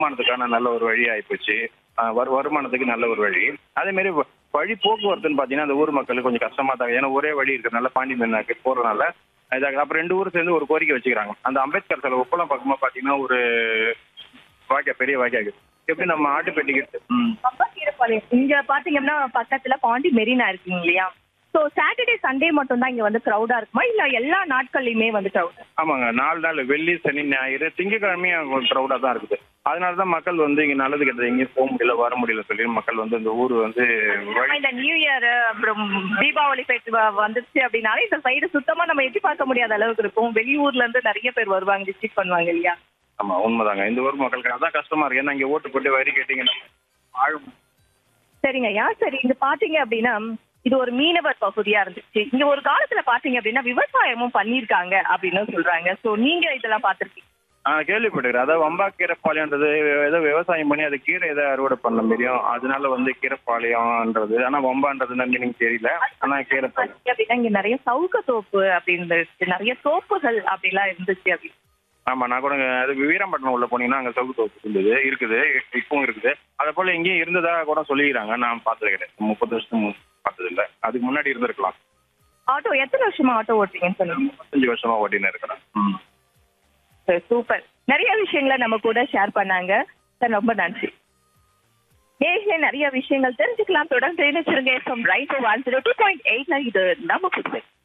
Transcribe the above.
வருமானத்துக்கான நல்ல ஒரு வழி ஆயிப்போச்சு ஆஹ் வரு- வருமானத்துக்கு நல்ல ஒரு வழி அதே மாதிரி வ- வழி போக்குவரத்துன்னு பாத்தீங்கன்னா அந்த ஊர் மக்களுக்கு கொஞ்சம் கஷ்டமா தான் ஏன்னா ஒரே வழி இருக்கிறதுனால பாண்டி மென்னாக்கு போறதுனால இதாக அப்புறம் ரெண்டு ஊரும் சேர்ந்து ஒரு கோரிக்கை வச்சுக்கிறாங்க அந்த அம்பேத்கர் சில உப்பளம் பக்கமா பாத்தீங்கன்னா ஒரு வாய்க்கா பெரிய வாய்க்கா இருக்கு எப்படி நம்ம ஆட்டுப்பெட்டிக்கிட்டு ம் பம்பாக்கீரப்பாளையம் இங்க பாத்தீங்கன்னா பக்கத்துல பாண்டி மெரினா இருக்குங்க இல்லையா சோ சாட்டர்டே சண்டே மட்டும் தான் இங்க வந்து கிரௌடா இருக்குமா இல்ல எல்லா நாட்கள்லயுமே வந்து கிரௌட் ஆமாங்க நாலு நாள் வெள்ளி சனி ஞாயிறு திங்கக்கிழமையும் க்ரௌடாக தான் இருக்குது அதனால தான் மக்கள் வந்து இங்கே நல்லது கெட்டது எங்கேயும் போக முடியல வர முடியல சொல்லி மக்கள் வந்து இந்த ஊர் வந்து வழி இந்த நியூ இயர் அப்புறம் தீபாவளி ஃபெஸ்டிவல் வந்துருச்சு அப்படின்னாலே இந்த சைடு சுத்தமா நம்ம எட்டி பார்க்க முடியாத அளவுக்கு இருக்கும் வெளியூர்ல இருந்து நிறைய பேர் வருவாங்க விசிட் பண்ணுவாங்க இல்லையா ஆமா உண்மைதாங்க இந்த ஊர் மக்களுக்கு அதான் கஷ்டமா இருக்கு ஏன்னா இங்கே ஓட்டு போட்டு வரி கேட்டீங்கன்னா ஆழம் சரிங்க ஐயா சரி இது பாத்தீங்க அப்படின்னா இது ஒரு மீனவர் பகுதியா இருந்துச்சு இங்க ஒரு காலத்துல பாத்தீங்க அப்படின்னா விவசாயமும் பண்ணிருக்காங்க அப்படின்னு சொல்றாங்க சோ நீங்க இதெல்லாம் பாத்திருக்கீங்க ஆ கேள்விப்பட்டிருக்கிறேன் அதாவது வம்பாக்கீரைப்பாளையன்றது ஏதோ விவசாயம் பண்ணி அது கீரை ஏதோ அறுவடை பண்ண முடியும் அதனால வந்து கீரைப்பாளையம்ன்றது ஆனா வம்பான்றது மீனிங் தெரியல ஆனா கீரைப்பாளையம் பாத்தீங்க அப்படின்னா இங்க நிறைய சவுக்க தோப்பு அப்படின்னு இருந்துச்சு நிறைய தோப்புகள் அப்படிலாம் இருந்துச்சு அப்படின்னு ஆமா நான் கூட இங்க- அது வீராம்பட்டினம் உள்ள போனீங்கன்னா அங்க சவுக்கு தோப்பு இருந்தது இருக்குது இப்பவும் இருக்குது அதை போல இங்கேயும் இருந்ததா கூட சொல்லிக்கிறாங்க நான் பார்த்தது கிடையாது முப்பது வருஷம் பார்த்தது இல்ல அதுக்கு முன்னாடி இருந்திருக்கலாம் ஆட்டோ எத்தனை வருஷமா ஆட்டோ ஓட்டுறீங்கன்னு சொல்லுங்க முப்பத்தஞ்சு வருஷமா ஓட்டின்னு இருக்கிறேன் ம் சூப்பர் நிறைய விஷயங்களை நம்ம கூட ஷேர் பண்ணாங்க சார் ரொம்ப நன்றி நேர்களே நிறைய விஷயங்கள் தெரிஞ்சுக்கலாம் தொடர்ந்து நினைச்சிருங்க right one zero two point eight இது நம்ம புதுவை